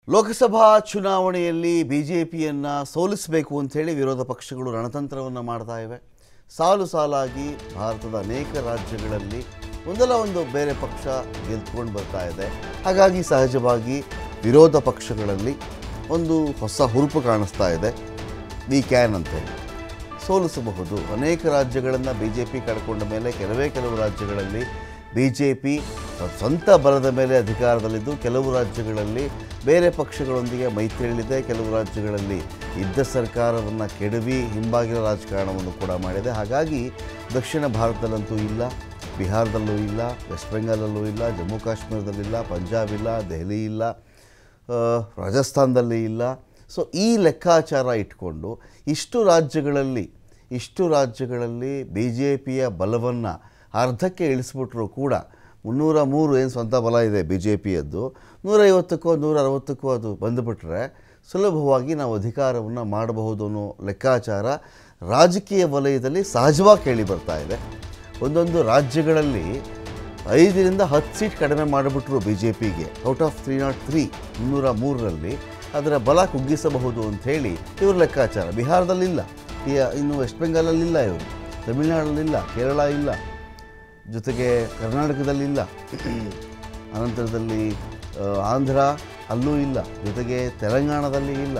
ಲೋಕಸಭಾ ಚುನಾವಣೆಯಲ್ಲಿ B J ಪಿಯನ್ನು ಸೋಲಿಸಬೇಕು ಅಂಥೇಳಿ ವಿರೋಧ ಪಕ್ಷಗಳು ರಣತಂತ್ರವನ್ನು ಮಾಡ್ತಾ ಇವೆ ಸಾಲು ಸಾಲಾಗಿ ಭಾರತದ ಅನೇಕ ರಾಜ್ಯಗಳಲ್ಲಿ ಒಂದಲ್ಲ ಒಂದು ಬೇರೆ ಪಕ್ಷ ಗೆದ್ಕೊಂಡು ಬರ್ತಾ ಇದೆ ಹಾಗಾಗಿ ಸಹಜವಾಗಿ ವಿರೋಧ ಪಕ್ಷಗಳಲ್ಲಿ ಒಂದು ಹೊಸ ಹುರುಪು ಕಾಣಿಸ್ತಾ ಇದೆ ವಿ ಕ್ಯಾನ್ ಅಂತೇಳಿ ಸೋಲಿಸಬಹುದು ಅನೇಕ ರಾಜ್ಯಗಳನ್ನು ಬಿ ಜೆ ಪಿ ಕಳ್ಕೊಂಡ ಮೇಲೆ ಕೆಲವೇ ಕೆಲವು ರಾಜ್ಯಗಳಲ್ಲಿ ಬಿ ಜೆ ಪಿ ಸ್ವಂತ ಬಲದ ಮೇಲೆ ಅಧಿಕಾರದಲ್ಲಿದ್ದು ಕೆಲವು ರಾಜ್ಯಗಳಲ್ಲಿ ಬೇರೆ ಪಕ್ಷಗಳೊಂದಿಗೆ ಮೈತ್ರಿಯಲ್ಲಿದೆ ಕೆಲವು ರಾಜ್ಯಗಳಲ್ಲಿ ಇದ್ದ ಸರ್ಕಾರವನ್ನು ಕೆಡವಿ ಹಿಂಬಾಗಿಲ ರಾಜಕಾರಣವನ್ನು ಕೂಡ ಮಾಡಿದೆ ಹಾಗಾಗಿ ದಕ್ಷಿಣ ಭಾರತದಲ್ಲಂತೂ ಇಲ್ಲ ಬಿಹಾರದಲ್ಲೂ ಇಲ್ಲ ವೆಸ್ಟ್ ಬೆಂಗಾಲಲ್ಲೂ ಇಲ್ಲ ಜಮ್ಮು ಕಾಶ್ಮೀರದಲ್ಲಿಲ್ಲ ಪಂಜಾಬ್ ಇಲ್ಲ ದೆಹಲಿ ಇಲ್ಲ ಆ, ರಾಜಸ್ಥಾನದಲ್ಲಿ ಇಲ್ಲ ಸೊ ಈ ಲೆಕ್ಕಾಚಾರ ಇಟ್ಕೊಂಡು ಇಷ್ಟು ರಾಜ್ಯಗಳಲ್ಲಿ ಇಷ್ಟು ರಾಜ್ಯಗಳಲ್ಲಿ ಬಿ ಜೆ ಪಿಯ ಬಲವನ್ನು ಅರ್ಧಕ್ಕೆ ಇಳಿಸ್ಬಿಟ್ರೂ ಕೂಡ ಮುನ್ನೂರ ಮೂರು ಏನು ಸ್ವಂತ ಬಲ ಇದೆ ಬಿ ಜೆ ಪಿಯದ್ದು ನೂರೈವತ್ತಕ್ಕೋ ನೂರ ಅರವತ್ತಕ್ಕೋ ಅದು ಬಂದುಬಿಟ್ರೆ ಸುಲಭವಾಗಿ ನಾವು ಅಧಿಕಾರವನ್ನು ಮಾಡಬಹುದು ಅನ್ನೋ ಲೆಕ್ಕಾಚಾರ ರಾಜಕೀಯ ವಲಯದಲ್ಲಿ ಸಹಜವಾಗಿ ಕೇಳಿ ಬರ್ತಾ ಇದೆ ಒಂದೊಂದು ರಾಜ್ಯಗಳಲ್ಲಿ ಐದರಿಂದ ಹತ್ತು ಸೀಟ್ ಕಡಿಮೆ ಮಾಡಿಬಿಟ್ರು ಬಿ ಜೆ ಪಿಗೆ out of three not three ಮುನ್ನೂರ ಮೂರರಲ್ಲಿ ಅದರ ಬಲ ಕುಗ್ಗಿಸಬಹುದು ಅಂಥೇಳಿ ಇವ್ರ ಲೆಕ್ಕಾಚಾರ ಬಿಹಾರದಲ್ಲಿಲ್ಲ ಈ- ಇನ್ನು ವೆಸ್ಟ್ ಬೆಂಗಾಲಲ್ಲಿಲ್ಲ ಇವರು ತಮಿಳುನಾಡಲ್ಲಿಲ್ಲ ಕೇರಳ ಇಲ್ಲ ಜೊತೆಗೆ ಕರ್ನಾಟಕದಲ್ಲಿಲ್ಲ ಅನಂತರದಲ್ಲಿ ಆ, ಆಂಧ್ರ ಅಲ್ಲೂ ಇಲ್ಲ ಜೊತೆಗೆ ತೆಲಂಗಾಣದಲ್ಲಿ ಇಲ್ಲ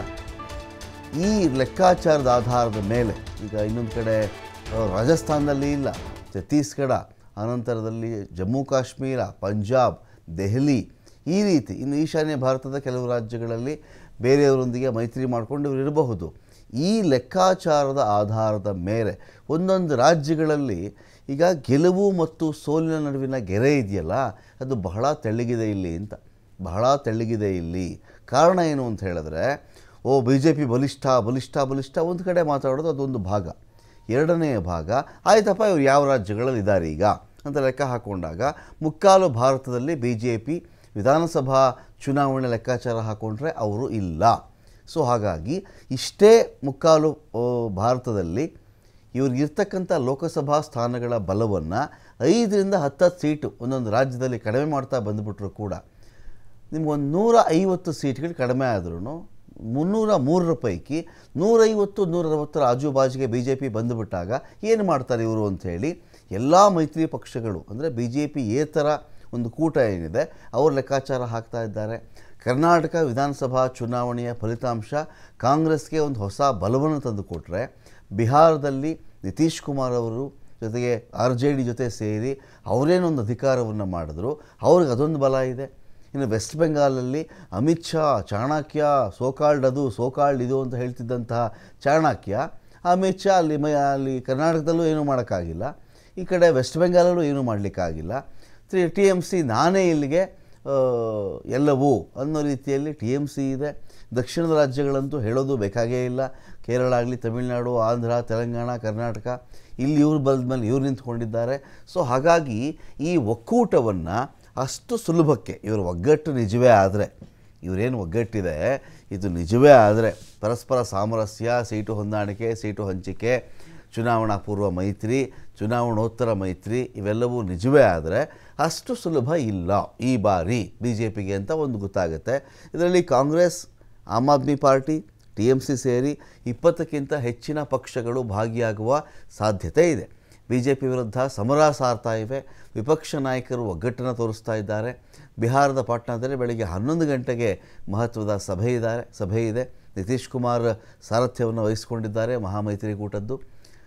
ಈ ಲೆಕ್ಕಾಚಾರದ ಆಧಾರದ ಮೇಲೆ ಈಗ ಇನ್ನೊಂದು ಕಡೆ ಆ, ರಾಜಸ್ಥಾನದಲ್ಲಿ ಇಲ್ಲ ಛತ್ತೀಸ್ಗಢ ಅನಂತರದಲ್ಲಿ ಜಮ್ಮು ಕಾಶ್ಮೀರ ಪಂಜಾಬ್ ದೆಹಲಿ ಈ ರೀತಿ ಇನ್ನು ಈಶಾನ್ಯ ಭಾರತದ ಕೆಲವು ರಾಜ್ಯಗಳಲ್ಲಿ ಬೇರೆಯವರೊಂದಿಗೆ ಮೈತ್ರಿ ಮಾಡಿಕೊಂಡು ಇವರು ಇರಬಹುದು ಈ ಲೆಕ್ಕಾಚಾರದ ಆಧಾರದ ಮೇಲೆ ಒಂದೊಂದು ರಾಜ್ಯಗಳಲ್ಲಿ ಈಗ ಗೆಲುವು ಮತ್ತು ಸೋಲಿನ ನಡುವಿನ ಗೆರೆ ಇದೆಯಲ್ಲ ಅದು ಬಹಳ ತೆಳ್ಳಗಿದೆ ಇಲ್ಲಿ ಅಂತ ಬಹಳ ತೆಳ್ಳಗಿದೆ ಇಲ್ಲಿ ಕಾರಣ ಏನು ಅಂತ ಹೇಳಿದ್ರೆ ಓ ಬಿ ಜೆ ಪಿ ಬಲಿಷ್ಠ ಬಲಿಷ್ಠ ಬಲಿಷ್ಠ ಒಂದು ಕಡೆ ಮಾತಾಡೋದು ಅದೊಂದು ಭಾಗ ಎರಡನೆಯ ಭಾಗ ಆಯ್ತಪ್ಪ ಇವ್ರು ಯಾವ ರಾಜ್ಯಗಳಲ್ಲಿ ಇದ್ದಾರೆ ಈಗ ಅಂತ ಲೆಕ್ಕ ಹಾಕ್ಕೊಂಡಾಗ ಮುಕ್ಕಾಲು ಭಾರತದಲ್ಲಿ ಬಿ ಜೆ ಪಿ ವಿಧಾನಸಭಾ ಚುನಾವಣೆ ಲೆಕ್ಕಾಚಾರ ಹಾಕ್ಕೊಂಡ್ರೆ ಅವರು ಇಲ್ಲ ಸೊ ಹಾಗಾಗಿ ಇಷ್ಟೇ ಮುಕ್ಕಾಲು ಆ, ಭಾರತದಲ್ಲಿ ಇವ್ರಿಗಿರ್ತಕ್ಕಂಥ ಲೋಕಸಭಾ ಸ್ಥಾನಗಳ ಬಲವನ್ನು ಐದರಿಂದ ಹತ್ತತ್ತು ಸೀಟು ಒಂದೊಂದು ರಾಜ್ಯದಲ್ಲಿ ಕಡಿಮೆ ಮಾಡ್ತಾ ಬಂದುಬಿಟ್ರು ಕೂಡ ನಿಮ್ಗೊಂದು ನೂರ ಐವತ್ತು ಸೀಟ್ಗಳು ಕಡಿಮೆ ಆದ್ರೂ ಮುನ್ನೂರ ಮೂರರ ಪೈಕಿ ನೂರೈವತ್ತು ನೂರ ಅರವತ್ತರ ಆಜುಬಾಜಿಗೆ ಬಿ ಜೆ ಪಿ ಬಂದುಬಿಟ್ಟಾಗ ಏನು ಮಾಡ್ತಾರೆ ಇವರು ಅಂಥೇಳಿ ಎಲ್ಲ ಮೈತ್ರಿ ಪಕ್ಷಗಳು ಅಂದರೆ ಬಿ ಜೆ ಪಿ ಏತರ ಒಂದು ಕೂಟ ಏನಿದೆ ಅವ್ರ ಲೆಕ್ಕಾಚಾರ ಹಾಕ್ತಾ ಇದ್ದಾರೆ ಕರ್ನಾಟಕ ವಿಧಾನಸಭಾ ಚುನಾವಣೆಯ ಫಲಿತಾಂಶ ಕಾಂಗ್ರೆಸ್ಗೆ ಒಂದು ಹೊಸ ಬಲವನ್ನು ತಂದುಕೊಟ್ರೆ ಬಿಹಾರದಲ್ಲಿ ನಿತೀಶ್ ಕುಮಾರ್ ಅವರು ಜೊತೆಗೆ ಆರ್ ಜೆ ಡಿ ಜೊತೆ ಸೇರಿ ಅವರೇನೊಂದು ಅಧಿಕಾರವನ್ನು ಮಾಡಿದ್ರು ಅವ್ರಿಗೆ ಅದೊಂದು ಬಲ ಇದೆ ಇನ್ನು ವೆಸ್ಟ್ ಬೆಂಗಾಲಲ್ಲಿ ಅಮಿತ್ ಶಾ ಚಾಣಕ್ಯ ಸೋಕಾಲ್ಡ್ ಅದು ಸೋಕಾಲ್ಡ್ ಇದು ಅಂತ ಹೇಳ್ತಿದ್ದಂತಹ ಚಾಣಕ್ಯ ಅಮಿತ್ ಶಾ ಅಲ್ಲಿ ಮೈ ಅಲ್ಲಿ ಕರ್ನಾಟಕದಲ್ಲೂ ಏನೂ ಮಾಡೋಕ್ಕಾಗಿಲ್ಲ ಈ ಕಡೆ ವೆಸ್ಟ್ ಬೆಂಗಾಲಲ್ಲೂ ಏನೂ ಮಾಡಲಿಕ್ಕಾಗಿಲ್ಲ ತ್ರೀ ಟಿ ಎಮ್ ಸಿ ನಾನೇ ಇಲ್ಲಿಗೆ ಆ, ಎಲ್ಲವೂ ಅನ್ನೋ ರೀತಿಯಲ್ಲಿ ಟಿ ಎಮ್ ಸಿ ಇದೆ ದಕ್ಷಿಣದ ರಾಜ್ಯಗಳಂತೂ ಹೇಳೋದು ಬೇಕಾಗೇ ಇಲ್ಲ ಕೇರಳ ಆಗಲಿ ತಮಿಳುನಾಡು ಆಂಧ್ರ ತೆಲಂಗಾಣ ಕರ್ನಾಟಕ ಇಲ್ಲಿ ಇವ್ರು ಬಲ್ದ ಮೇಲೆ ಇವ್ರು ನಿಂತ್ಕೊಂಡಿದ್ದಾರೆ ಸೊ ಹಾಗಾಗಿ ಈ ಒಕ್ಕೂಟವನ್ನು ಅಷ್ಟು ಸುಲಭಕ್ಕೆ ಇವರು ಒಗ್ಗಟ್ಟು ನಿಜವೇ ಆದರೆ ಇವರೇನು ಒಗ್ಗಟ್ಟಿದೆ ಇದು ನಿಜವೇ ಆದರೆ ಪರಸ್ಪರ ಸಾಮರಸ್ಯ ಸೀಟು ಹೊಂದಾಣಿಕೆ ಸೀಟು ಹಂಚಿಕೆ ಚುನಾವಣಾ ಪೂರ್ವ ಮೈತ್ರಿ ಚುನಾವಣೋತ್ತರ ಮೈತ್ರಿ ಇವೆಲ್ಲವೂ ನಿಜವೇ ಆದರೆ ಅಷ್ಟು ಸುಲಭ ಇಲ್ಲ ಈ ಬಾರಿ ಬಿ ಜೆ ಪಿಗೆ ಅಂತ ಒಂದು ಗೊತ್ತಾಗುತ್ತೆ ಇದರಲ್ಲಿ Congress Aam Aadmi Party T M C ಸೇರಿ ಇಪ್ಪತ್ತಕ್ಕಿಂತ ಹೆಚ್ಚಿನ ಪಕ್ಷಗಳು ಭಾಗಿಯಾಗುವ ಸಾಧ್ಯತೆ ಇದೆ ಬಿ ಜೆ ಪಿ ವಿರುದ್ಧ ಸಮರ ಸಾರ್ತಾ ಇವೆ ವಿಪಕ್ಷ ನಾಯಕರು ಒಗ್ಗಟ್ಟನ್ನು ತೋರಿಸ್ತಾ ಇದ್ದಾರೆ ಬಿಹಾರದ ಪಾಟ್ನಾದಲ್ಲಿ ಬೆಳಗ್ಗೆ ಹನ್ನೊಂದು ಗಂಟೆಗೆ ಮಹತ್ವದ ಸಭೆ ಇದ್ದಾರೆ ಸಭೆ ಇದೆ ನಿತೀಶ್ ಕುಮಾರ್ ಸಾರಥ್ಯವನ್ನು ವಹಿಸಿಕೊಂಡಿದ್ದಾರೆ ಮಹಾಮೈತ್ರಿಕೂಟದ್ದು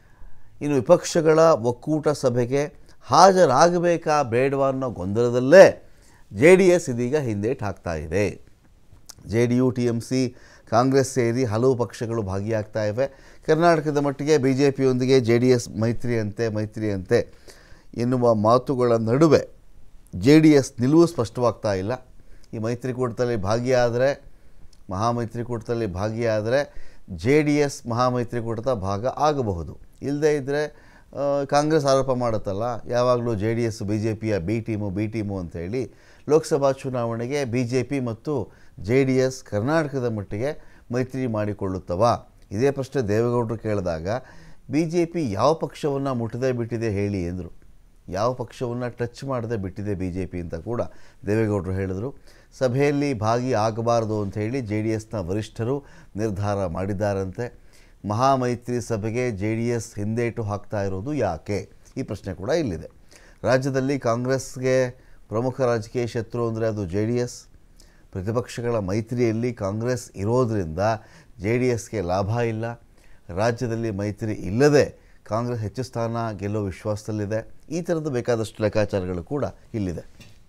ಇನ್ನು ವಿಪಕ್ಷಗಳ ಒಕ್ಕೂಟ ಸಭೆಗೆ ಹಾಜರಾಗಬೇಕಾ ಬೇಡವಾ ಅನ್ನೋ ಗೊಂದಲದಲ್ಲೇ ಜೆ ಡಿ ಎಸ್ ಇದೀಗ ಹಿಂದೇಟು ಹಾಕ್ತಾ ಇದೆ J D U T M C Congress ಸೇರಿ ಹಲವು ಪಕ್ಷಗಳು ಭಾಗಿಯಾಗ್ತಾ ಇವೆ ಕರ್ನಾಟಕದ ಮಟ್ಟಿಗೆ ಬಿ ಜೆ ಪಿಯೊಂದಿಗೆ ಜೆ ಡಿ ಎಸ್ ಮೈತ್ರಿ ಅಂತೆ ಮೈತ್ರಿ ಅಂತೆ ಎನ್ನುವ ಮಾತುಗಳ ನಡುವೆ ಜೆ ಡಿ ಎಸ್ ನಿಲುವು ಸ್ಪಷ್ಟವಾಗ್ತಾ ಇಲ್ಲ ಈ ಮೈತ್ರಿಕೂಟದಲ್ಲಿ ಭಾಗಿಯಾದರೆ ಮಹಾಮೈತ್ರಿಕೂಟದಲ್ಲಿ ಭಾಗಿಯಾದರೆ ಜೆ ಡಿ ಎಸ್ ಮಹಾಮೈತ್ರಿಕೂಟದ ಭಾಗ ಆಗಬಹುದು ಇಲ್ಲದೇ ಇದ್ದರೆ ಕಾಂಗ್ರೆಸ್ ಆರೋಪ ಮಾಡುತ್ತಲ್ಲ ಯಾವಾಗಲೂ J D S B J ಪಿಯ ಬಿ ಟೀಮು ಬಿ ಟೀಮು ಅಂತೇಳಿ ಲೋಕಸಭಾ ಚುನಾವಣೆಗೆ ಬಿ ಜೆ ಪಿ ಮತ್ತು ಜೆ ಡಿ ಎಸ್ ಕರ್ನಾಟಕದ ಮಟ್ಟಿಗೆ ಮೈತ್ರಿ ಮಾಡಿಕೊಳ್ಳುತ್ತವಾ ಇದೇ ಪ್ರಶ್ನೆ ದೇವೇಗೌಡರು ಕೇಳಿದಾಗ ಬಿ ಜೆ ಪಿ ಯಾವ ಪಕ್ಷವನ್ನು ಮುಟ್ಟದೇ ಬಿಟ್ಟಿದೆ ಹೇಳಿ ಎಂದರು ಯಾವ ಪಕ್ಷವನ್ನು ಟಚ್ ಮಾಡದೆ ಬಿಟ್ಟಿದೆ ಬಿ ಜೆ ಪಿ ಅಂತ ಕೂಡ ದೇವೇಗೌಡರು ಹೇಳಿದರು ಸಭೆಯಲ್ಲಿ ಭಾಗಿ ಆಗಬಾರದು ಅಂತ ಹೇಳಿ ಜೆ ಡಿ ಎಸ್ನ ವರಿಷ್ಠರು ನಿರ್ಧಾರ ಮಾಡಿದ್ದಾರಂತೆ ಮಹಾಮೈತ್ರಿ ಸಭೆಗೆ ಜೆ ಡಿ ಎಸ್ ಹಿಂದೇಟು ಹಾಕ್ತಾ ಇರೋದು ಯಾಕೆ ಈ ಪ್ರಶ್ನೆ ಕೂಡ ಇಲ್ಲಿದೆ ರಾಜ್ಯದಲ್ಲಿ ಕಾಂಗ್ರೆಸ್ಗೆ ಪ್ರಮುಖ ರಾಜಕೀಯ ಶತ್ರು ಅಂದರೆ ಅದು ಜೆ ಡಿ ಎಸ್ ಪ್ರತಿಪಕ್ಷಗಳ ಮೈತ್ರಿಯಲ್ಲಿ ಕಾಂಗ್ರೆಸ್ ಇರೋದರಿಂದ ಜೆ ಡಿ ಎಸ್ಗೆ ಲಾಭ ಇಲ್ಲ ರಾಜ್ಯದಲ್ಲಿ ಮೈತ್ರಿ ಇಲ್ಲದೆ ಕಾಂಗ್ರೆಸ್ ಹೆಚ್ಚು ಸ್ಥಾನ ಗೆಲ್ಲುವ ವಿಶ್ವಾಸದಲ್ಲಿದೆ ಈ ಥರದ್ದು ಬೇಕಾದಷ್ಟು ಲೆಕ್ಕಾಚಾರಗಳು ಕೂಡ ಇಲ್ಲಿದೆ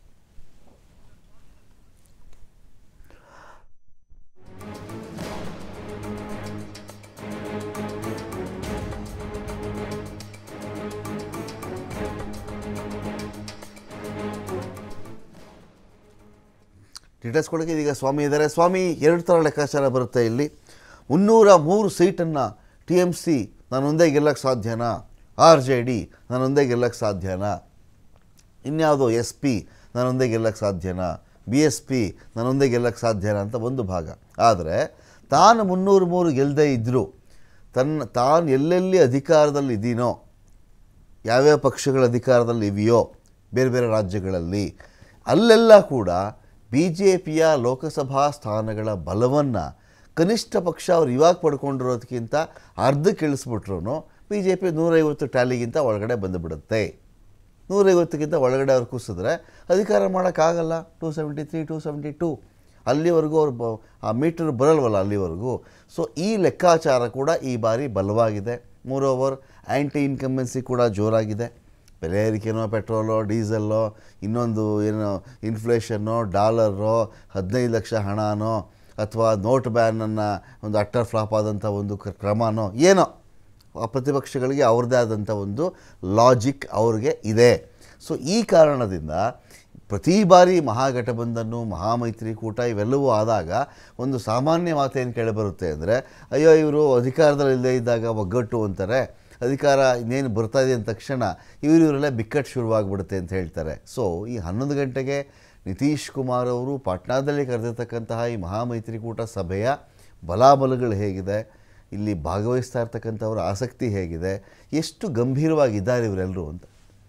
ಡೀಟೇಲ್ಸ್ ಕೊಡೋಕೆ ಇದೀಗ ಸ್ವಾಮಿ ಇದ್ದಾರೆ ಸ್ವಾಮಿ ಎರಡು ಥರ ಲೆಕ್ಕಾಚಾರ ಬರುತ್ತೆ ಇಲ್ಲಿ ಮುನ್ನೂರ ಮೂರು ಸೀಟನ್ನು ಟಿ ಎಮ್ ಸಿ ನಾನೊಂದೇ ಗೆಲ್ಲಕ್ಕೆ ಸಾಧ್ಯನಾ ಆರ್ ಜೆ ಡಿ ನಾನೊಂದೇ ಗೆಲ್ಲಕ್ಕೆ ಸಾಧ್ಯನಾ ಇನ್ಯಾವುದೋ ಎಸ್ ಪಿ ನಾನೊಂದೇ ಗೆಲ್ಲಕ್ಕೆ ಸಾಧ್ಯನಾ ಬಿ ಎಸ್ ಪಿ ನಾನೊಂದೇ ಗೆಲ್ಲಕ್ಕೆ ಸಾಧ್ಯನಾ ಅಂತ ಒಂದು ಭಾಗ ಆದರೆ ತಾನು ಮುನ್ನೂರು ಮೂರು ಗೆಲ್ಲದೇ ಇದ್ದರೂ ತನ್ನ ತಾನು ಎಲ್ಲೆಲ್ಲಿ ಅಧಿಕಾರದಲ್ಲಿ ಇದ್ದೀನೋ ಯಾವ್ಯಾವ ಪಕ್ಷಗಳ ಅಧಿಕಾರದಲ್ಲಿ ಇವೆಯೋ ಬೇರೆ ಬೇರೆ ರಾಜ್ಯಗಳಲ್ಲಿ ಅಲ್ಲೆಲ್ಲ ಕೂಡ ಬಿ ಜೆ ಪಿಯ ಲೋಕಸಭಾ ಸ್ಥಾನಗಳ ಬಲವನ್ನು ಕನಿಷ್ಠ ಪಕ್ಷ ಅವ್ರು ಇವಾಗ ಪಡ್ಕೊಂಡಿರೋದಕ್ಕಿಂತ ಅರ್ಧಕ್ಕೆ ಇಳಿಸ್ಬಿಟ್ರು ಬಿ ಜೆ ಪಿ ನೂರೈವತ್ತು ಟ್ಯಾಲಿಗಿಂತ ಒಳಗಡೆ ಬಂದುಬಿಡುತ್ತೆ ನೂರೈವತ್ತಕ್ಕಿಂತ ಒಳಗಡೆ ಅವ್ರು ಕೂಸಿದ್ರೆ ಅಧಿಕಾರ ಮಾಡೋಕ್ಕಾಗಲ್ಲ two seventy three two seventy two ಅಲ್ಲಿವರೆಗೂ ಅವ್ರು ಬ ಆ ಮೀಟರ್ ಬರಲ್ವಲ್ಲ ಅಲ್ಲಿವರೆಗೂ ಸೊ ಈ ಲೆಕ್ಕಾಚಾರ ಕೂಡ ಈ ಬಾರಿ ಬಲವಾಗಿದೆ ಮೂರ್ ಓವರ್ ಆ್ಯಂಟಿ ಇನ್ಕಂಬೆನ್ಸಿ ಕೂಡ ಜೋರಾಗಿದೆ ಬೆಲೆ ಏರಿಕೆನೋ ಪೆಟ್ರೋಲೋ ಡೀಸೆಲ್ಲೋ ಇನ್ನೊಂದು ಏನು ಇನ್ಫ್ಲೇಷನ್ನೋ ಡಾಲರೋ ಹದಿನೈದು ಲಕ್ಷ ಹಣನೋ ಅಥವಾ ನೋಟ್ ಬ್ಯಾನನ್ನು ಒಂದು ಅಟ್ಟರ್ ಫ್ಲಾಪ್ ಆದಂಥ ಒಂದು ಕ್ರ- ಕ್ರಮನೋ ಏನೋ ಆ ಪ್ರತಿಪಕ್ಷಗಳಿಗೆ ಅವ್ರದ್ದೇ ಆದಂಥ ಒಂದು ಲಾಜಿಕ್ ಅವ್ರಿಗೆ ಇದೆ ಸೊ ಈ ಕಾರಣದಿಂದ ಪ್ರತಿ ಬಾರಿ ಮಹಾಗಠಬಂಧನ್ನು ಮಹಾಮೈತ್ರಿಕೂಟ ಇವೆಲ್ಲವೂ ಆದಾಗ ಒಂದು ಸಾಮಾನ್ಯ ಮಾತೇನು ಕೇಳಿಬರುತ್ತೆ ಅಂದರೆ ಅಯ್ಯೋ ಇವರು ಅಧಿಕಾರದಲ್ಲಿಲ್ಲದೆ ಇದ್ದಾಗ ಒಗ್ಗಟ್ಟು ಅಂತಾರೆ ಅಧಿಕಾರ ಇನ್ನೇನು ಬರ್ತಾ ಇದೆ ಅಂದ ತಕ್ಷಣ ಇವರು ಇವರೆಲ್ಲ ಬಿಕ್ಕಟ್ಟು ಶುರುವಾಗ್ಬಿಡುತ್ತೆ ಅಂತ ಹೇಳ್ತಾರೆ ಸೊ ಈ ಹನ್ನೊಂದು ಗಂಟೆಗೆ ನಿತೀಶ್ ಕುಮಾರ್ ಅವರು ಪಾಟ್ನಾದಲ್ಲಿ ಕರೆದಿರ್ತಕ್ಕಂತಹ ಈ ಮಹಾಮೈತ್ರಿಕೂಟ ಸಭೆಯ ಬಲಾಬಲಗಳು ಹೇಗಿದೆ ಇಲ್ಲಿ ಭಾಗವಹಿಸ್ತಾ ಇರ್ತಕ್ಕಂಥವ್ರ ಆಸಕ್ತಿ ಹೇಗಿದೆ ಎಷ್ಟು ಗಂಭೀರವಾಗಿದ್ದಾರೆ ಇವರೆಲ್ಲರೂ ಅಂತ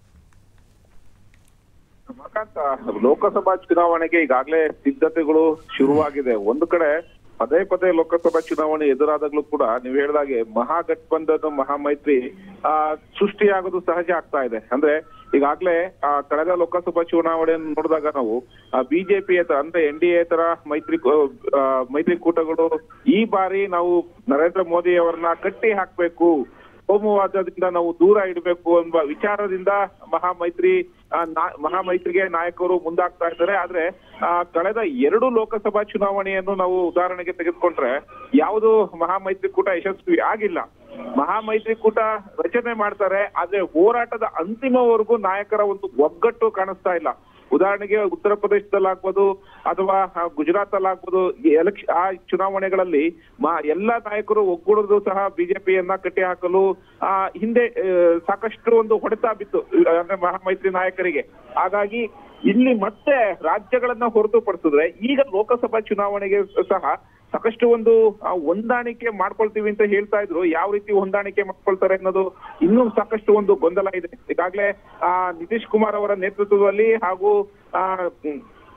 ರಮಾಕಾಂತ್ ಲೋಕಸಭಾ ಚುನಾವಣೆಗೆ ಈಗಾಗಲೇ ಸಿದ್ಧತೆಗಳು ಶುರುವಾಗಿದೆ ಒಂದು ಕಡೆ ಪದೇ ಪದೇ ಲೋಕಸಭಾ ಚುನಾವಣೆ ಎದುರಾದಾಗ್ಲೂ ಕೂಡ ನೀವು ಹೇಳಿದಾಗೆ ಮಹಾಗಠಬಂಧನ ಮಹಾಮೈತ್ರಿ ಆ ಸೃಷ್ಟಿಯಾಗೋದು ಸಹಜ ಆಗ್ತಾ ಇದೆ ಅಂದ್ರೆ ಈಗಾಗಲೇ ಆ ಕಳೆದ ಲೋಕಸಭಾ ಚುನಾವಣೆಯನ್ನು ನೋಡಿದಾಗ ನಾವು ಬಿಜೆಪಿ ಅಂದ್ರೆ ಎನ್ ಡಿ ಎ ತರ ಮೈತ್ರಿ ಆ, ಮೈತ್ರಿಕೂಟಗಳು ಈ ಬಾರಿ ನಾವು ನರೇಂದ್ರ ಮೋದಿ ಅವರನ್ನ ಕಟ್ಟಿ ಹಾಕ್ಬೇಕು ಕೋಮುವಾದದಿಂದ ನಾವು ದೂರ ಇಡಬೇಕು ಎಂಬ ವಿಚಾರದಿಂದ ಮಹಾಮೈತ್ರಿ ಆ, ನಾ- ಮಹಾಮೈತ್ರಿಗೆ ನಾಯಕರು ಮುಂದಾಗ್ತಾ ಇದ್ದಾರೆ ಆದ್ರೆ ಆ, ಕಳೆದ ಎರಡು ಲೋಕಸಭಾ ಚುನಾವಣೆಯನ್ನು ನಾವು ಉದಾಹರಣೆಗೆ ತೆಗೆದುಕೊಂಡ್ರೆ ಯಾವುದು ಮಹಾಮೈತ್ರಿಕೂಟ ಯಶಸ್ವಿ ಆಗಿಲ್ಲ ಮಹಾಮೈತ್ರಿಕೂಟ ರಚನೆ ಮಾಡ್ತಾರೆ ಆದ್ರೆ ಹೋರಾಟದ ಅಂತಿಮವರೆಗೂ ನಾಯಕರ ಒಂದು ಒಗ್ಗಟ್ಟು ಕಾಣಿಸ್ತಾ ಇಲ್ಲ ಉದಾಹರಣೆಗೆ ಉತ್ತರ ಪ್ರದೇಶದಲ್ಲಾಗ್ಬೋದು ಅಥವಾ ಗುಜರಾತ್ ಅಲ್ಲಾಗ್ಬೋದು ಎಲೆಕ್ಷನ್ ಆ ಚುನಾವಣೆಗಳಲ್ಲಿ ಮ- ಎಲ್ಲಾ ನಾಯಕರು ಒಗ್ಗೂಡುದು ಸಹ ಬಿಜೆಪಿಯನ್ನ ಕಟ್ಟಿ ಹಾಕಲು ಆ ಹಿಂದೆ ಆ, ಸಾಕಷ್ಟು ಒಂದು ಹೊಡೆತ ಬಿತ್ತು ಅಂದ್ರೆ ಮಹಾಮೈತ್ರಿ ನಾಯಕರಿಗೆ ಹಾಗಾಗಿ ಇಲ್ಲಿ ಮತ್ತೆ ರಾಜ್ಯಗಳನ್ನ ಹೊರತುಪಡಿಸಿದ್ರೆ ಈಗ ಲೋಕಸಭಾ ಚುನಾವಣೆಗೆ ಸಹ ಸಾಕಷ್ಟು ಒಂದು ಆ, ಹೊಂದಾಣಿಕೆ ಮಾಡ್ಕೊಳ್ತೀವಿ ಅಂತ ಹೇಳ್ತಾ ಇದ್ರು ಯಾವ ರೀತಿ ಹೊಂದಾಣಿಕೆ ಮಾಡ್ಕೊಳ್ತಾರೆ ಅನ್ನೋದು ಇನ್ನೂ ಸಾಕಷ್ಟು ಒಂದು ಗೊಂದಲ ಇದೆ ಈಗಾಗಲೇ ಆ ನಿತೀಶ್ ಕುಮಾರ್ ಅವರ ನೇತೃತ್ವದಲ್ಲಿ ಹಾಗೂ ಆ ಹ್ಮ್,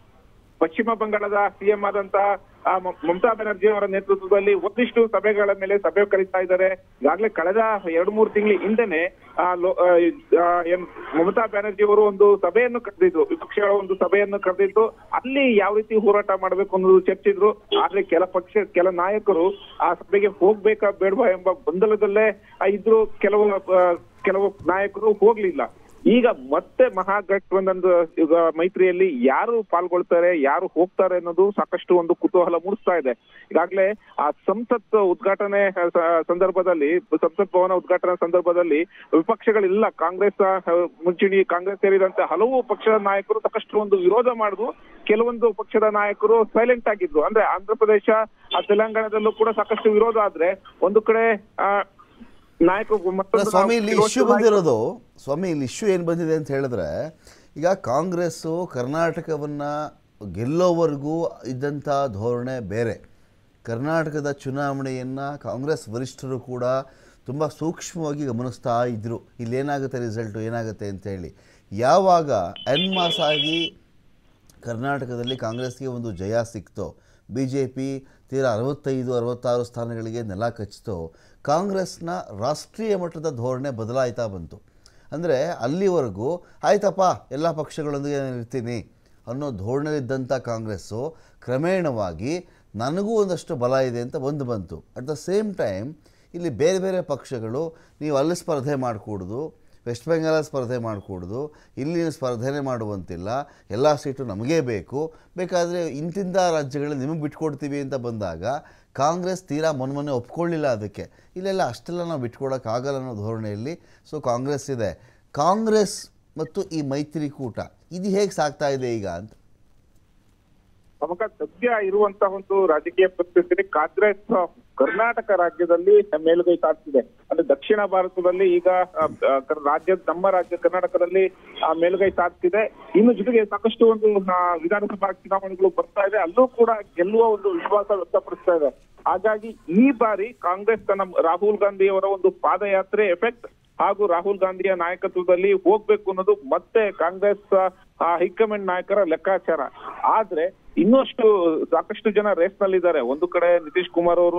ಪಶ್ಚಿಮ ಬಂಗಾಳದ ಸಿಎಂ ಆದಂತಹ ಆ, ಮ- ಮಮತಾ ಬ್ಯಾನರ್ಜಿ ಅವರ ನೇತೃತ್ವದಲ್ಲಿ ಒಂದಿಷ್ಟು ಸಭೆಗಳ ಮೇಲೆ ಸಭೆ ಕರೀತಾ ಇದ್ದಾರೆ ಈಗಾಗಲೇ ಕಳೆದ ಎರಡು ಮೂರು ತಿಂಗಳ ಹಿಂದೆನೆ ಆ, ಲೋ- ಆ, ಆ, ಏನ್ ಮಮತಾ ಬ್ಯಾನರ್ಜಿ ಅವರು ಒಂದು ಸಭೆಯನ್ನು ಕರೆದಿದ್ರು ವಿಪಕ್ಷಗಳ ಒಂದು ಸಭೆಯನ್ನು ಕರೆದಿದ್ದು ಅಲ್ಲಿ ಯಾವ ರೀತಿ ಹೋರಾಟ ಮಾಡಬೇಕು ಅನ್ನೋದು ಚರ್ಚಿದ್ರು ಆದ್ರೆ ಕೆಲ ಪಕ್ಷ ಕೆಲ ನಾಯಕರು ಆ ಸಭೆಗೆ ಹೋಗ್ಬೇಕಾ ಬೇಡವಾ ಎಂಬ ಗೊಂದಲದಲ್ಲೇ ಆ, ಇದ್ರು ಕೆಲವು ಆ, ಕೆಲವು ನಾಯಕರು ಹೋಗ್ಲಿಲ್ಲ ಈಗ ಮತ್ತೆ ಮಹಾಗಠಬಂಧನದ ಈಗ ಮೈತ್ರಿಯಲ್ಲಿ ಯಾರು ಪಾಲ್ಗೊಳ್ತಾರೆ ಯಾರು ಹೋಗ್ತಾರೆ ಅನ್ನೋದು ಸಾಕಷ್ಟು ಒಂದು ಕುತೂಹಲ ಮೂಡಿಸ್ತಾ ಇದೆ ಈಗಾಗಲೇ ಆ ಸಂಸತ್ ಉದ್ಘಾಟನೆ ಸ- ಸಂದರ್ಭದಲ್ಲಿ ಸಂಸತ್ ಭವನ ಉದ್ಘಾಟನಾ ಸಂದರ್ಭದಲ್ಲಿ ವಿಪಕ್ಷಗಳಿಲ್ಲ ಕಾಂಗ್ರೆಸ್ ಆ, ಮುಂಚೂಣಿ ಕಾಂಗ್ರೆಸ್ ಸೇರಿದಂತೆ ಹಲವು ಪಕ್ಷದ ನಾಯಕರು ಸಾಕಷ್ಟು ಒಂದು ವಿರೋಧ ಮಾಡಿದ್ರು ಕೆಲವೊಂದು ಪಕ್ಷದ ನಾಯಕರು ಸೈಲೆಂಟ್ ಆಗಿದ್ರು ಅಂದ್ರೆ ಆಂಧ್ರ ಪ್ರದೇಶ ಆ ತೆಲಂಗಾಣದಲ್ಲೂ ಕೂಡ ಸಾಕಷ್ಟು ವಿರೋಧ ಆದ್ರೆ ಒಂದು ಕಡೆ ಆ ನಾಯಕರು ಅಲ್ಲ, ಮತ್ತೊಂದು ಸ್ವಾಮಿ ಇಲ್ಲಿ ಕೆಲವಷ್ಟು ಇಶ್ಯೂ ಬಂದಿರೋದು ಸ್ವಾಮಿ ಇಲ್ಲಿ ಇಶ್ಯೂ ಏನು ಬಂದಿದೆ ಅಂತ ಹೇಳಿದ್ರೆ ಈಗ ಕಾಂಗ್ರೆಸ್ಸು ಕರ್ನಾಟಕವನ್ನು ಗೆಲ್ಲೋವರೆಗೂ ಇದ್ದಂಥ ಧೋರಣೆ ಬೇರೆ ಕರ್ನಾಟಕದ ಚುನಾವಣೆಯನ್ನು ಕಾಂಗ್ರೆಸ್ ವರಿಷ್ಠರು ಕೂಡ ತುಂಬ ಸೂಕ್ಷ್ಮವಾಗಿ ಗಮನಿಸ್ತಾ ಇದ್ದರು ಇಲ್ಲೇನಾಗುತ್ತೆ ರಿಸಲ್ಟು ಏನಾಗುತ್ತೆ ಅಂತೇಳಿ ಯಾವಾಗ ಎನ್ ಮಾಸ್ ಆಗಿ ಕರ್ನಾಟಕದಲ್ಲಿ ಕಾಂಗ್ರೆಸ್ಗೆ ಒಂದು ಜಯ ಸಿಕ್ತೋ ಬಿ ಜೆ ಪಿ ತೀರಾ ಅರವತ್ತೈದು ಅರವತ್ತಾರು ಸ್ಥಾನಗಳಿಗೆ ನೆಲ ಕಚ್ಚಿತೋ ಕಾಂಗ್ರೆಸ್ನ ರಾಷ್ಟ್ರೀಯ ಮಟ್ಟದ ಧೋರಣೆ ಬದಲಾಯ್ತಾ ಬಂತು ಅಂದರೆ ಅಲ್ಲಿವರೆಗೂ ಆಯ್ತಪ್ಪ ಎಲ್ಲ ಪಕ್ಷಗಳೊಂದಿಗೆ ನಾನು ಇರ್ತೀನಿ ಅನ್ನೋ ಧೋರಣೆಯಲ್ಲಿದ್ದಂಥ ಕಾಂಗ್ರೆಸ್ಸು ಕ್ರಮೇಣವಾಗಿ ನನಗೂ ಒಂದಷ್ಟು ಬಲ ಇದೆ ಅಂತ ಒಂದು ಬಂತು ಅಟ್ ದ ಸೇಮ್ ಟೈಮ್ ಇಲ್ಲಿ ಬೇರೆ ಬೇರೆ ಪಕ್ಷಗಳು ನೀವು ಅಲ್ಲಿ ಸ್ಪರ್ಧೆ ಮಾಡಿಕೊಡ್ದು ವೆಸ್ಟ್ ಬೆಂಗಾಲ ಸ್ಪರ್ಧೆ ಮಾಡಿಕೊಡ್ದು ಇಲ್ಲಿನ ಸ್ಪರ್ಧೆನೇ ಮಾಡುವಂತಿಲ್ಲ ಎಲ್ಲ ಸೀಟು ನಮಗೇ ಬೇಕು ಬೇಕಾದರೆ ಇಂತಿಂಥ ರಾಜ್ಯಗಳಲ್ಲಿ ನಿಮಗೆ ಬಿಟ್ಕೊಡ್ತೀವಿ ಅಂತ ಬಂದಾಗ ಕಾಂಗ್ರೆಸ್ ತೀರಾ ಮೊನ್ನೆ ಒಪ್ಕೊಳ್ಳಿಲ್ಲ ಅದಕ್ಕೆ ಇಲ್ಲೆಲ್ಲ ಅಷ್ಟೆಲ್ಲ ನಾವು ಬಿಟ್ಕೊಡೋಕ್ಕಾಗಲ್ಲ ಅನ್ನೋ ಧೋರಣೆಯಲ್ಲಿ ಸೊ ಕಾಂಗ್ರೆಸ್ ಇದೆ ಕಾಂಗ್ರೆಸ್ ಮತ್ತು ಈ ಮೈತ್ರಿಕೂಟ ಇದು ಹೇಗೆ ಸಾಗ್ತಾ ಇದೆ ಈಗ ಅಂತ ಅವಾಗ ಸದ್ಯ ಇರುವಂತಹ ಒಂದು ರಾಜಕೀಯ ಪರಿಸ್ಥಿತಿ ಕಾಂಗ್ರೆಸ್ ಕರ್ನಾಟಕ ರಾಜ್ಯದಲ್ಲಿ ಮೇಲುಗೈ ಸಾಧಿಸಿದೆ ಅಂದ್ರೆ ದಕ್ಷಿಣ ಭಾರತದಲ್ಲಿ ಈಗ ಆ, ಆ, ಕರ್- ರಾಜ್ಯ ನಮ್ಮ ರಾಜ್ಯ ಕರ್ನಾಟಕದಲ್ಲಿ ಆ, ಮೇಲುಗೈ ಸಾಧಿಸಿದೆ ಇನ್ನು ಜೊತೆಗೆ ಸಾಕಷ್ಟು ಒಂದು ಆ, ವಿಧಾನಸಭಾ ಚುನಾವಣೆಗಳು ಬರ್ತಾ ಇದೆ ಅಲ್ಲೂ ಕೂಡ ಗೆಲ್ಲುವ ಒಂದು ವಿಶ್ವಾಸ ವ್ಯಕ್ತಪಡಿಸ್ತಾ ಇದೆ ಹಾಗಾಗಿ ಈ ಬಾರಿ ಕಾಂಗ್ರೆಸ್ ತನ್ನ ರಾಹುಲ್ ಗಾಂಧಿ ಅವರ ಒಂದು ಪಾದಯಾತ್ರೆ ಎಫೆಕ್ಟ್ ಹಾಗೂ ರಾಹುಲ್ ಗಾಂಧಿಯ ನಾಯಕತ್ವದಲ್ಲಿ ಹೋಗ್ಬೇಕು ಅನ್ನೋದು ಮತ್ತೆ ಕಾಂಗ್ರೆಸ್ ಆ, ಹೈಕಮಾಂಡ್ ನಾಯಕರ ಲೆಕ್ಕಾಚಾರ ಆದ್ರೆ ಇನ್ನಷ್ಟು ಸಾಕಷ್ಟು ಜನ ರೇಸ್ ನಲ್ಲಿದ್ದಾರೆ ಒಂದು ಕಡೆ ನಿತೀಶ್ ಕುಮಾರ್ ಅವರು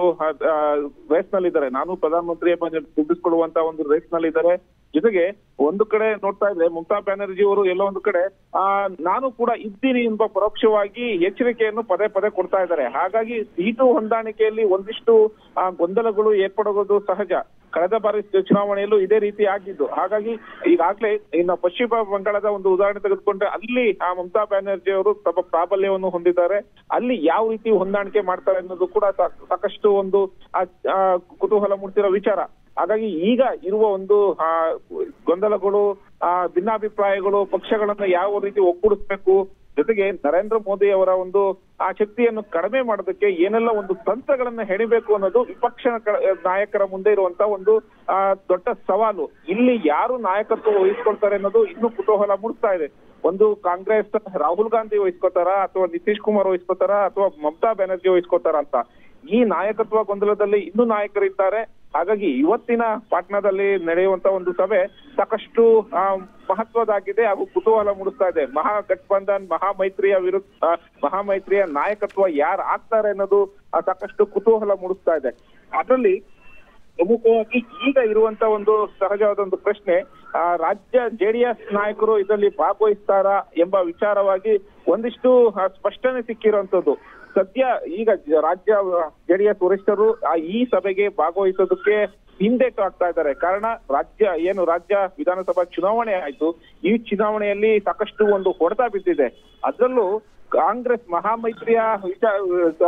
ರೇಸ್ ನಲ್ಲಿದ್ದಾರೆ ನಾನು ಪ್ರಧಾನಮಂತ್ರಿ ದುಡ್ಡಿಸ್ಕೊಳ್ಳುವಂತ ಒಂದು ರೇಸ್ ನಲ್ಲಿದ್ದಾರೆ ಜೊತೆಗೆ ಒಂದು ಕಡೆ ನೋಡ್ತಾ ಇದ್ರೆ ಮಮತಾ ಬ್ಯಾನರ್ಜಿ ಅವರು ಎಲ್ಲೋ ಒಂದು ಕಡೆ ಆ ನಾನು ಕೂಡ ಇದ್ದೀನಿ ಎಂಬ ಪರೋಕ್ಷವಾಗಿ ಎಚ್ಚರಿಕೆಯನ್ನು ಪದೇ ಪದೇ ಕೊಡ್ತಾ ಇದ್ದಾರೆ ಹಾಗಾಗಿ ಸೀಟು ಹೊಂದಾಣಿಕೆಯಲ್ಲಿ ಒಂದಿಷ್ಟು ಆ, ಗೊಂದಲಗಳು ಏರ್ಪಡೋದು ಸಹಜ ಕಳೆದ ಬಾರಿ ಚುನಾವಣೆಯಲ್ಲೂ ಇದೇ ರೀತಿ ಆಗಿದ್ದು ಹಾಗಾಗಿ ಈಗಾಗಲೇ ಇನ್ನು ಪಶ್ಚಿಮ ಬಂಗಾಳದ ಒಂದು ಉದಾಹರಣೆ ತೆಗೆದುಕೊಂಡ್ರೆ ಅಲ್ಲಿ ಆ ಮಮತಾ ಬ್ಯಾನರ್ಜಿ ಅವರು ತಮ್ಮ ಪ್ರಾಬಲ್ಯವನ್ನು ಹೊಂದಿದ್ದಾರೆ ಅಲ್ಲಿ ಯಾವ ರೀತಿ ಹೊಂದಾಣಿಕೆ ಮಾಡ್ತಾರೆ ಅನ್ನೋದು ಕೂಡ ಸಾಕ್- ಸಾಕಷ್ಟು ಒಂದು ಆ, ಆ, ಕುತೂಹಲ ಮೂಡಿಸಿರೋ ವಿಚಾರ ಹಾಗಾಗಿ ಈಗ ಇರುವ ಒಂದು ಆ ಗೊಂದಲಗಳು ಆ ಭಿನ್ನಾಭಿಪ್ರಾಯಗಳು ಪಕ್ಷಗಳನ್ನ ಯಾವ ರೀತಿ ಒಗ್ಗೂಡಿಸ್ಬೇಕು ಜೊತೆಗೆ ನರೇಂದ್ರ ಮೋದಿ ಅವರ ಒಂದು ಆ ಶಕ್ತಿಯನ್ನು ಕಡಿಮೆ ಮಾಡೋದಕ್ಕೆ ಏನೆಲ್ಲ ಒಂದು ತಂತ್ರಗಳನ್ನ ಹೆಣಿಬೇಕು ಅನ್ನೋದು ವಿಪಕ್ಷ ಕ- ನಾಯಕರ ಮುಂದೆ ಇರುವಂತ ಒಂದು ಆ ದೊಡ್ಡ ಸವಾಲು ಇಲ್ಲಿ ಯಾರು ನಾಯಕತ್ವ ವಹಿಸ್ಕೊಳ್ತಾರೆ ಅನ್ನೋದು ಇನ್ನೂ ಕುತೂಹಲ ಮೂಡಿಸ್ತಾ ಇದೆ ಒಂದು ಕಾಂಗ್ರೆಸ್ ರಾಹುಲ್ ಗಾಂಧಿ ವಹಿಸ್ಕೋತಾರ ಅಥವಾ ನಿತೀಶ್ ಕುಮಾರ್ ವಹಿಸ್ಕೋತಾರ ಅಥವಾ ಮಮತಾ ಬ್ಯಾನರ್ಜಿ ವಹಿಸ್ಕೋತಾರ ಅಂತ ಈ ನಾಯಕತ್ವ ಗೊಂದಲದಲ್ಲಿ ಇನ್ನೂ ನಾಯಕರಿದ್ದಾರೆ ಹಾಗಾಗಿ ಇವತ್ತಿನ ಪಾಟ್ನಾದಲ್ಲಿ ನಡೆಯುವಂತ ಒಂದು ಸಭೆ ಸಾಕಷ್ಟು ಆ, ಮಹತ್ವದಾಗಿದೆ ಹಾಗೂ ಕುತೂಹಲ ಮೂಡಿಸ್ತಾ ಇದೆ ಮಹಾಗಠಬಂಧನ್ ಮಹಾಮೈತ್ರಿಯ ವಿರುದ್ಧ ಆ, ಮಹಾಮೈತ್ರಿಯ ನಾಯಕತ್ವ ಯಾರು ಆಗ್ತಾರೆ ಅನ್ನೋದು ಆ, ಸಾಕಷ್ಟು ಕುತೂಹಲ ಮೂಡಿಸ್ತಾ ಇದೆ ಅದರಲ್ಲಿ ಪ್ರಮುಖವಾಗಿ ಈಗ ಇರುವಂತ ಒಂದು ಸಹಜವಾದ ಒಂದು ಪ್ರಶ್ನೆ ಆ, ರಾಜ್ಯ ಜೆಡಿಎಸ್ ನಾಯಕರು ಇದರಲ್ಲಿ ಭಾಗವಹಿಸ್ತಾರಾ ಎಂಬ ವಿಚಾರವಾಗಿ ಒಂದಿಷ್ಟು ಆ, ಸ್ಪಷ್ಟನೆ ಸಿಕ್ಕಿರುವಂತದ್ದು ಸದ್ಯ ಈಗ ಜ- ರಾಜ್ಯ ಜೆಡಿಎಸ್ ವರಿಷ್ಠರು ಆ ಈ ಸಭೆಗೆ ಭಾಗವಹಿಸೋದಕ್ಕೆ ಹಿಂದೇಟು ಆಗ್ತಾ ಇದ್ದಾರೆ ಕಾರಣ ರಾಜ್ಯ ಏನು ರಾಜ್ಯ ವಿಧಾನಸಭಾ ಚುನಾವಣೆ ಆಯ್ತು ಈ ಚುನಾವಣೆಯಲ್ಲಿ ಸಾಕಷ್ಟು ಒಂದು ಹೊಡೆತ ಬಿದ್ದಿದೆ ಅದರಲ್ಲೂ ಕಾಂಗ್ರೆಸ್ ಮಹಾಮೈತ್ರಿಯ ವಿಚಾರ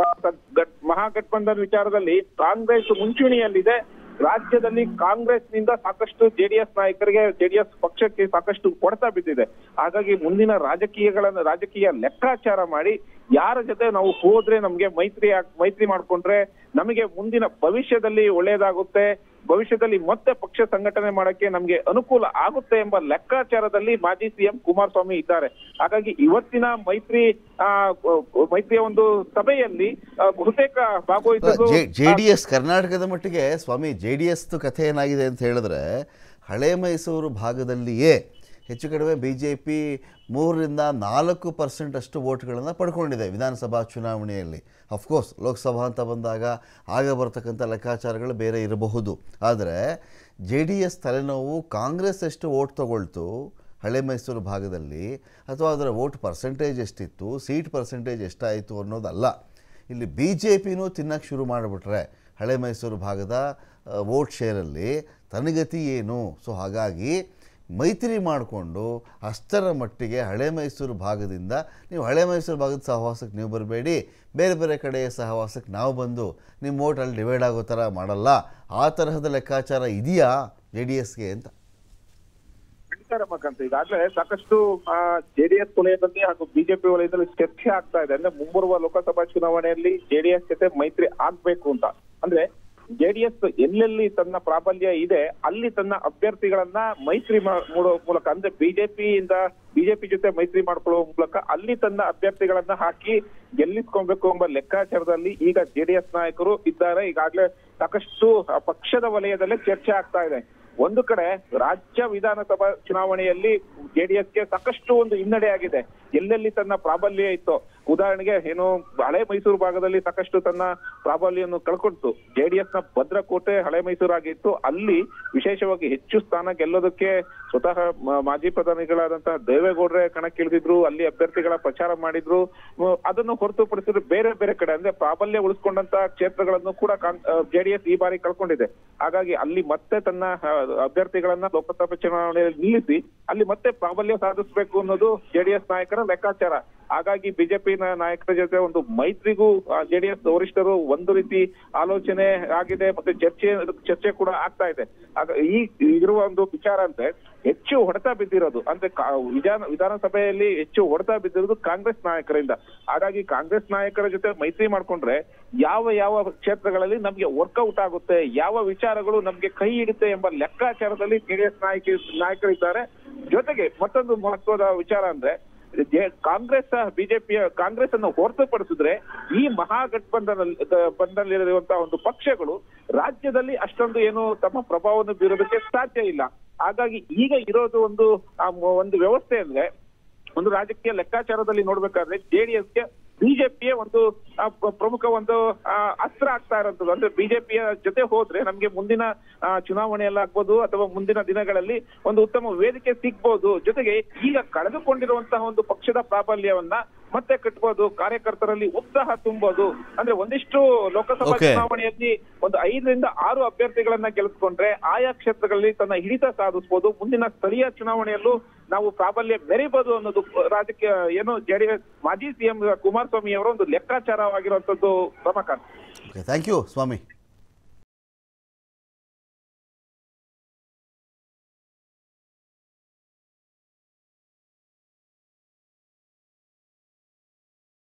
ಗಟ್- ಮಹಾಗಠಬಂಧನ್ ವಿಚಾರದಲ್ಲಿ ಕಾಂಗ್ರೆಸ್ ಮುಂಚೂಣಿಯಲ್ಲಿದೆ ರಾಜ್ಯದಲ್ಲಿ ಕಾಂಗ್ರೆಸ್ನಿಂದ ಸಾಕಷ್ಟು ಜೆಡಿಎಸ್ ನಾಯಕರಿಗೆ ಜೆಡಿಎಸ್ ಪಕ್ಷಕ್ಕೆ ಸಾಕಷ್ಟು ಹೊಡೆತ ಬಿದ್ದಿದೆ ಹಾಗಾಗಿ ಮುಂದಿನ ರಾಜಕೀಯಗಳನ್ನ ರಾಜಕೀಯ ಲೆಕ್ಕಾಚಾರ ಮಾಡಿ ಯಾರ ಜೊತೆ ನಾವು ಹೋದ್ರೆ ನಮ್ಗೆ ಮೈತ್ರಿ ಆಗ್- ಮೈತ್ರಿ ಮಾಡ್ಕೊಂಡ್ರೆ ನಮಗೆ ಮುಂದಿನ ಭವಿಷ್ಯದಲ್ಲಿ ಒಳ್ಳೇದಾಗುತ್ತೆ ಭವಿಷ್ಯದಲ್ಲಿ ಮತ್ತೆ ಪಕ್ಷ ಸಂಘಟನೆ ಮಾಡಕ್ಕೆ ನಮ್ಗೆ ಅನುಕೂಲ ಆಗುತ್ತೆ ಎಂಬ ಲೆಕ್ಕಾಚಾರದಲ್ಲಿ ಮಾಜಿ ಸಿಎಂ ಕುಮಾರಸ್ವಾಮಿ ಇದ್ದಾರೆ ಹಾಗಾಗಿ ಇವತ್ತಿನ ಮೈತ್ರಿ ಆ ಮೈತ್ರಿಯ ಒಂದು ಸಭೆಯಲ್ಲಿ ಆ, ಬಹುತೇಕ ಭಾಗವಹಿಸಲು ಜೆ ಡಿ ಎಸ್ ಕರ್ನಾಟಕದ ಮಟ್ಟಿಗೆ ಸ್ವಾಮಿ ಜೆ ಡಿ ಎಸ್ದು ಕಥೆ ಏನಾಗಿದೆ ಅಂತ ಹೇಳಿದ್ರೆ ಹಳೆ ಮೈಸೂರು ಭಾಗದಲ್ಲಿಯೇ ಹೆಚ್ಚು ಕಡಿಮೆ ಬಿ ಜೆ ಪಿ ಮೂರರಿಂದ ನಾಲ್ಕು ಪರ್ಸೆಂಟ್ ಅಷ್ಟು ವೋಟ್ಗಳನ್ನು ಪಡ್ಕೊಂಡಿದೆ ವಿಧಾನಸಭಾ ಚುನಾವಣೆಯಲ್ಲಿ ಅಫ್ಕೋರ್ಸ್ ಲೋಕಸಭಾ ಅಂತ ಬಂದಾಗ ಆಗ ಬರ್ತಕ್ಕಂಥ ಲೆಕ್ಕಾಚಾರಗಳು ಬೇರೆ ಇರಬಹುದು ಆದರೆ ಜೆ ಡಿ ಎಸ್ ತಲೆನೋವು ಕಾಂಗ್ರೆಸ್ ಎಷ್ಟು ವೋಟ್ ತಗೊಳ್ತು ಹಳೆ ಮೈಸೂರು ಭಾಗದಲ್ಲಿ ಅಥವಾ ಅದರ ವೋಟ್ ಪರ್ಸೆಂಟೇಜ್ ಎಷ್ಟಿತ್ತು ಸೀಟ್ ಪರ್ಸೆಂಟೇಜ್ ಎಷ್ಟಾಯಿತು ಅನ್ನೋದಲ್ಲ ಇಲ್ಲಿ ಬಿ ಜೆ ಪಿನೂ ತಿನ್ನಕ್ಕೆ ಶುರು ಮಾಡಿಬಿಟ್ರೆ ಹಳೆ ಮೈಸೂರು ಭಾಗದ ವೋಟ್ ಶೇರಲ್ಲಿ ತನಗತಿ ಏನು ಸೊ ಹಾಗಾಗಿ ಮೈತ್ರಿ ಮಾಡಿಕೊಂಡು ಅಷ್ಟರ ಮಟ್ಟಿಗೆ ಹಳೆ ಮೈಸೂರು ಭಾಗದಿಂದ ನೀವು ಹಳೆ ಮೈಸೂರು ಭಾಗದ ಸಹವಾಸಕ್ಕೆ ನೀವು ಬರಬೇಡಿ ಬೇರೆ ಬೇರೆ ಕಡೆಯ ಸಹವಾಸಕ್ಕೆ ನಾವು ಬಂದು ನಿಮ್ಮ ವೋಟ್ ಅಲ್ಲಿ ಡಿವೈಡ್ ಆಗೋ ಥರ ಮಾಡಲ್ಲ ಆ ತರಹದ ಲೆಕ್ಕಾಚಾರ ಇದೆಯಾ ಜೆ ಡಿ ಎಸ್ಗೆ ಅಂತ ಖಂಡಿತ ರಮಕಾಂತ್ ಈಗಾಗಲೇ ಸಾಕಷ್ಟು ಜೆಡಿಎಸ್ ವಲಯದಲ್ಲಿ ಹಾಗೂ ಬಿಜೆಪಿ ವಲಯದಲ್ಲಿ ಚರ್ಚೆ ಆಗ್ತಾ ಇದೆ ಅಂದ್ರೆ ಮುಂಬರುವ ಲೋಕಸಭಾ ಚುನಾವಣೆಯಲ್ಲಿ ಜೆಡಿಎಸ್ ಜೊತೆ ಮೈತ್ರಿ ಆಗ್ಬೇಕು ಅಂತ ಅಂದ್ರೆ ಜೆಡಿಎಸ್ ಎಲ್ಲೆಲ್ಲಿ ತನ್ನ ಪ್ರಾಬಲ್ಯ ಇದೆ ಅಲ್ಲಿ ತನ್ನ ಅಭ್ಯರ್ಥಿಗಳನ್ನ ಮೈತ್ರಿ ಮಾ- ಮಾಡೋ ಮೂಲಕ ಅಂದ್ರೆ ಬಿಜೆಪಿಯಿಂದ ಬಿಜೆಪಿ ಜೊತೆ ಮೈತ್ರಿ ಮಾಡ್ಕೊಳ್ಳುವ ಮೂಲಕ ಅಲ್ಲಿ ತನ್ನ ಅಭ್ಯರ್ಥಿಗಳನ್ನ ಹಾಕಿ ಗೆಲ್ಲಿಸ್ಕೊಬೇಕು ಎಂಬ ಲೆಕ್ಕಾಚಾರದಲ್ಲಿ ಈಗ ಜೆಡಿಎಸ್ ನಾಯಕರು ಇದ್ದಾರೆ ಈಗಾಗಲೇ ಸಾಕಷ್ಟು ಆ, ಪಕ್ಷದ ವಲಯದಲ್ಲೇ ಚರ್ಚೆ ಆಗ್ತಾ ಇದೆ ಒಂದು ಕಡೆ ರಾಜ್ಯ ವಿಧಾನಸಭಾ ಚುನಾವಣೆಯಲ್ಲಿ ಜೆಡಿಎಸ್ಗೆ ಸಾಕಷ್ಟು ಒಂದು ಹಿನ್ನಡೆ ಆಗಿದೆ ಎಲ್ಲೆಲ್ಲಿ ತನ್ನ ಪ್ರಾಬಲ್ಯ ಇತ್ತು ಉದಾಹರಣೆಗೆ ಏನು ಹಳೆ ಮೈಸೂರು ಭಾಗದಲ್ಲಿ ಸಾಕಷ್ಟು ತನ್ನ ಪ್ರಾಬಲ್ಯವನ್ನು ಕಳ್ಕೊಳ್ತು ಜೆಡಿಎಸ್ ನ ಭದ್ರಕೋಟೆ ಹಳೆ ಮೈಸೂರಾಗಿತ್ತು ಅಲ್ಲಿ ವಿಶೇಷವಾಗಿ ಹೆಚ್ಚು ಸ್ಥಾನ ಗೆಲ್ಲೋದಕ್ಕೆ ಸ್ವತಃ ಮ- ಮಾಜಿ ಪ್ರಧಾನಿಗಳಾದಂತಹ ದೇವೇಗೌಡ್ರೆ ಕಣಕ್ಕಿಳಿದಿದ್ರು ಅಲ್ಲಿ ಅಭ್ಯರ್ಥಿಗಳ ಪ್ರಚಾರ ಮಾಡಿದ್ರು ಮ- ಅದನ್ನು ಹೊರತುಪಡಿಸಿದ್ರೆ ಬೇರೆ ಬೇರೆ ಕಡೆ ಅಂದ್ರೆ ಪ್ರಾಬಲ್ಯ ಉಳಿಸ್ಕೊಂಡಂತ ಕ್ಷೇತ್ರಗಳನ್ನು ಕೂಡ ಜೆಡಿಎಸ್ ಈ ಬಾರಿ ಕಳ್ಕೊಂಡಿದೆ ಹಾಗಾಗಿ ಅಲ್ಲಿ ಮತ್ತೆ ತನ್ನ ಆ, ಅಭ್ಯರ್ಥಿಗಳನ್ನ ಲೋಕಸಭೆ ಚುನಾವಣೆಯಲ್ಲಿ ನಿಲ್ಲಿಸಿ ಅಲ್ಲಿ ಮತ್ತೆ ಪ್ರಾಬಲ್ಯ ಸಾಧಿಸಬೇಕು ಅನ್ನೋದು ಜೆಡಿಎಸ್ ನಾಯಕರ ಲೆಕ್ಕಾಚಾರ ಹಾಗಾಗಿ ಬಿಜೆಪಿ ನಾಯಕರ ಜೊತೆ ಒಂದು ಮೈತ್ರಿಗೂ ಜೆಡಿಎಸ್ ವರಿಷ್ಠರು ಒಂದು ರೀತಿ ಆಲೋಚನೆ ಆಗಿದೆ ಮತ್ತೆ ಚರ್ಚೆ ಚರ್ಚೆ ಕೂಡ ಆಗ್ತಾ ಇದೆ ಆಗ ಈ ಇರುವ ಒಂದು ವಿಚಾರ ಅಂದ್ರೆ ಹೆಚ್ಚು ಹೊಡೆತ ಬಿದ್ದಿರೋದು ಅಂದ್ರೆ ಕಾ- ವಿಧಾನ ವಿಧಾನಸಭೆಯಲ್ಲಿ ಹೆಚ್ಚು ಹೊಡೆತ ಬಿದ್ದಿರೋದು ಕಾಂಗ್ರೆಸ್ ನಾಯಕರಿಂದ ಹಾಗಾಗಿ ಕಾಂಗ್ರೆಸ್ ನಾಯಕರ ಜೊತೆ ಮೈತ್ರಿ ಮಾಡ್ಕೊಂಡ್ರೆ ಯಾವ ಯಾವ ಕ್ಷೇತ್ರಗಳಲ್ಲಿ ನಮ್ಗೆ ವರ್ಕೌಟ್ ಆಗುತ್ತೆ ಯಾವ ವಿಚಾರಗಳು ನಮ್ಗೆ ಕೈ ಹಿಡಿತೆ ಎಂಬ ಲೆಕ್ಕಾಚಾರದಲ್ಲಿ ಜೆಡಿಎಸ್ ನಾಯಕ ನಾಯಕರಿದ್ದಾರೆ ಜೊತೆಗೆ ಮತ್ತೊಂದು ಮಹತ್ವದ ವಿಚಾರ ಅಂದ್ರೆ ಜೆ- ಕಾಂಗ್ರೆಸ್ ಬಿಜೆಪಿಯ ಕಾಂಗ್ರೆಸ್ ಅನ್ನು ಹೊರತುಪಡಿಸಿದ್ರೆ ಈ ಮಹಾಗಠಬಂಧನ ಬಂಧನಲ್ಲಿರುವಂತಹ ಒಂದು ಪಕ್ಷಗಳು ರಾಜ್ಯದಲ್ಲಿ ಅಷ್ಟೊಂದು ಏನು ತಮ್ಮ ಪ್ರಭಾವವನ್ನು ಬೀರೋದಕ್ಕೆ ಸಾಧ್ಯ ಇಲ್ಲ ಹಾಗಾಗಿ ಈಗ ಇರೋದು ಒಂದು ಆ ಮ- ಒಂದು ವ್ಯವಸ್ಥೆ ಅಂದ್ರೆ ಒಂದು ರಾಜಕೀಯ ಲೆಕ್ಕಾಚಾರದಲ್ಲಿ ನೋಡ್ಬೇಕಾದ್ರೆ ಜೆಡಿಎಸ್ಗೆ ಬಿಜೆಪಿಯ ಒಂದು ಆ, ಪ್ರ- ಪ್ರಮುಖ ಒಂದು ಆ, ಅಸ್ತ್ರ ಆಗ್ತಾ ಇರೋಂಥದ್ದು ಅಂದ್ರೆ ಬಿಜೆಪಿಯ ಜೊತೆ ಹೋದ್ರೆ ನಮ್ಗೆ ಮುಂದಿನ ಆ, ಚುನಾವಣೆಯಲ್ಲಾಗ್ಬೋದು ಅಥವಾ ಮುಂದಿನ ದಿನಗಳಲ್ಲಿ ಒಂದು ಉತ್ತಮ ವೇದಿಕೆ ಸಿಗ್ಬೋದು ಜೊತೆಗೆ ಈಗ ಕಳೆದುಕೊಂಡಿರುವಂತಹ ಒಂದು ಪಕ್ಷದ ಪ್ರಾಬಲ್ಯವನ್ನ ಮತ್ತೆ ಕಟ್ಬೋದು ಕಾರ್ಯಕರ್ತರಲ್ಲಿ ಉತ್ಸಾಹ ತುಂಬೋದು ಅಂದ್ರೆ ಒಂದಿಷ್ಟು ಲೋಕಸಭಾ Okay. ಚುನಾವಣೆಯಲ್ಲಿ ಒಂದು ಐದರಿಂದ ಆರು ಅಭ್ಯರ್ಥಿಗಳನ್ನ ಗೆಲ್ಲಿಸ್ಕೊಂಡ್ರೆ ಆಯಾ ಕ್ಷೇತ್ರಗಳಲ್ಲಿ ತನ್ನ ಹಿಡಿತ ಸಾಧಿಸಬಹುದು ಮುಂದಿನ ಸ್ಥಳೀಯ ಚುನಾವಣೆಯಲ್ಲೂ ನಾವು ಪ್ರಾಬಲ್ಯ ಮೆರಿಬಹುದು ಅನ್ನೋದು ರಾಜಕೀಯ ಏನು ಜೆಡಿಎಸ್ ಮಾಜಿ ಸಿಎಂ ಕುಮಾರಸ್ವಾಮಿ ಅವರ ಒಂದು ಲೆಕ್ಕಾಚಾರವಾಗಿರುವಂತದ್ದು ಪ್ರಮುಖ ಓಕೆ ಥ್ಯಾಂಕ್ ಯು ಸ್ವಾಮಿ